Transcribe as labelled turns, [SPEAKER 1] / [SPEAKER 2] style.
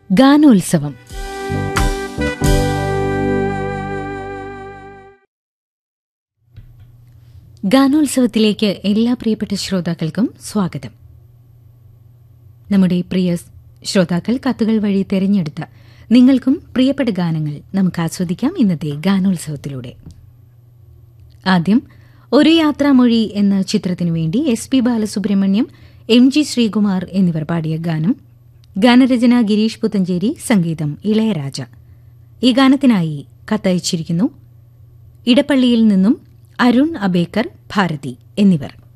[SPEAKER 1] ഗാനോത്സവം ഗാനോത്സവത്തിലേക്ക് എല്ലാ പ്രിയപ്പെട്ട ശ്രോതാക്കൾക്കും സ്വാഗതം നമ്മുടെ പ്രിയ ശ്രോതാക്കൾ കത്തുകൾ വഴി തെരഞ്ഞെടുത്ത നിങ്ങൾക്കും പ്രിയപ്പെട്ട ഗാനങ്ങൾ നമുക്ക് ആസ്വദിക്കാം ഇന്നത്തെ ഗാനോത്സവത്തിലൂടെ ആദ്യം ഒരു യാത്രാമൊഴി എന്ന ചിത്രത്തിനു വേണ്ടി S P Balasubrahmanyam M G Sreekumar എന്നിവർ പാടിയ ഗാനം ഗാനരചന ഗിരീഷ് പുത്തഞ്ചേരി സംഗീതം ഇളയരാജ ഈ ഗാനത്തിനായി കത്തയച്ചിരിക്കുന്നു ഇടപ്പള്ളിയിൽ നിന്നും അരുൺ അബേക്കർ ഭാരതി എന്നിവർ